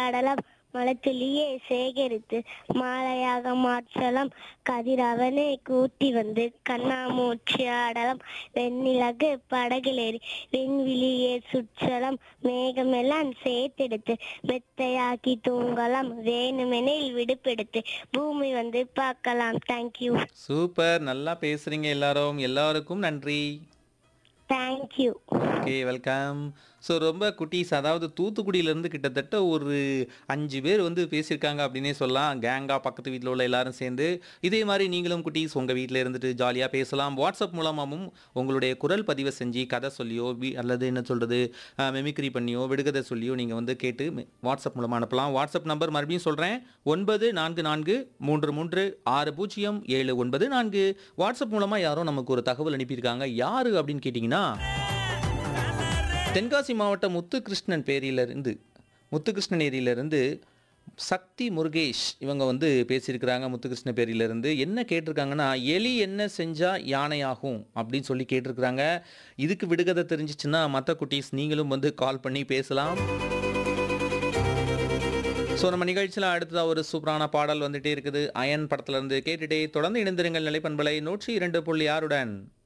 ஆடலாம் மலத்துளியே சேகரித்து மாலையாக மாற்றலாம் கதிரவனை கூட்டி வந்து கண்ணாமூச்சி ஆடலாம் வெண்ணிலகு படகிலேறி விண்வெளியே சுற்றலாம் மேகமெல்லாம் சேர்த்தெடுத்து மெத்தையாக்கி தூங்கலாம் வேணுமெனில் விடுப்பெடுத்து பூமி வந்து பார்க்கலாம் தேங்க்யூ சூப்பர் நல்லா பேசுறீங்க எல்லாரும் எல்லாருக்கும் நன்றி தேங்க்யூ ஓகே வெல்கம் ஸோ ரொம்ப குட்டீஸ் அதாவது தூத்துக்குடியிலேருந்து கிட்டத்தட்ட ஒரு அஞ்சு பேர் வந்து பேசியிருக்காங்க அப்படின்னே சொல்லலாம் கேங்காக பக்கத்து வீட்டில் உள்ள எல்லாரும் சேர்ந்து இதே மாதிரி நீங்களும் குட்டீஸ் உங்கள் வீட்டில் இருந்துட்டு ஜாலியாக பேசலாம் வாட்ஸ்அப் மூலமாகவும் உங்களுடைய குரல் பதிவை செஞ்சு கதை சொல்லியோ வி அல்லது என்ன சொல்கிறது மெமிக்ரி பண்ணியோ விடுகதை சொல்லியோ நீங்கள் வந்து கேட்டு மெ- வாட்ஸ்அப் மூலமாக அனுப்பலாம் வாட்ஸ்அப் நம்பர் மறுபடியும் சொல்கிறேன் ஒன்பது நான்கு நான்கு மூன்று மூன்று ஆறு பூஜ்ஜியம் ஏழு ஒன்பது நான்கு வாட்ஸ்அப் மூலமாக யாரோ நமக்கு ஒரு தகவல் அனுப்பியிருக்காங்க யார் அப்படின்னு கேட்டிங்கன்னா தென்காசி மாவட்டம் முத்துகிருஷ்ணன் பேரியிலிருந்து முத்துகிருஷ்ணன் ஏரியிலிருந்து சக்தி முருகேஷ் இவங்க வந்து பேசியிருக்கிறாங்க முத்துகிருஷ்ண பேரியிலிருந்து என்ன கேட்டிருக்காங்கன்னா எலி என்ன செஞ்சால் யானையாகும் அப்படின்னு சொல்லி கேட்டிருக்கிறாங்க இதுக்கு விடுகதை தெரிஞ்சிச்சுன்னா மற்ற குட்டீஸ் நீங்களும் வந்து கால் பண்ணி பேசலாம் ஸோ நம்ம நிகழ்ச்சியில் அடுத்ததாக ஒரு சூப்பரான பாடல் வந்துட்டே இருக்குது அயன் படத்துல இருந்து கேட்டுட்டே தொடர்ந்து இணைந்திருங்கள் நிலைப்பண்பலை நூற்றி இரண்டு புள்ளி ஆறுடன்